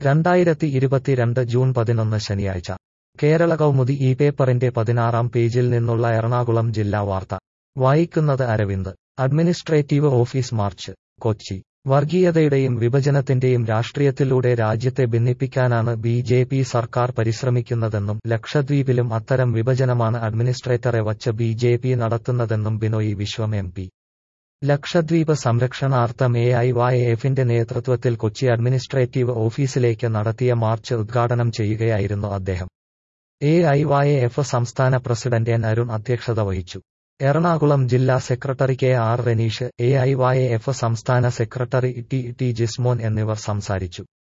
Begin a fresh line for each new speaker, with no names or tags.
രണ്ടായിരത്തി ഇരുപത്തിരണ്ട് ജൂൺ പതിനൊന്ന് ശനിയാഴ്ച കേരള കൗമുദി ഈ പേപ്പറിന്റെ പതിനാറാം പേജിൽ നിന്നുള്ള എറണാകുളം ജില്ലാ വാർത്ത വായിക്കുന്നത് Aravind administrative office march Kochi വർഗീയതയുടെയും വിഭജനത്തിന്റെയും രാഷ്ട്രീയത്തിലൂടെ രാജ്യത്തെ ഭിന്നിപ്പിക്കാനാണ് ബി ജെ പി സർക്കാർ പരിശ്രമിക്കുന്നതെന്നും ലക്ഷദ്വീപിലും അത്തരം വിഭജനമാണ് അഡ്മിനിസ്ട്രേറ്ററെ വച്ച് ബി ജെ പി നടത്തുന്നതെന്നും ബിനോയ് വിശ്വം എം പി ലക്ഷദ്വീപ് സംരക്ഷണാർത്ഥം എ ഐ വൈ എഫിന്റെ നേതൃത്വത്തിൽ കൊച്ചി അഡ്മിനിസ്ട്രേറ്റീവ് ഓഫീസിലേക്ക് നടത്തിയ മാർച്ച് ഉദ്ഘാടനം ചെയ്യുകയായിരുന്നു അദ്ദേഹം എ ഐ വൈ എഫ് സംസ്ഥാന പ്രസിഡന്റ് എൻ അരുൺ അധ്യക്ഷത വഹിച്ചു എറണാകുളം ജില്ലാ secretary K R Ranish A I Y F സംസ്ഥാന സെക്രട്ടറി ടി ടി ജിസ്മോൻ എന്നിവർ സംസാരിച്ചു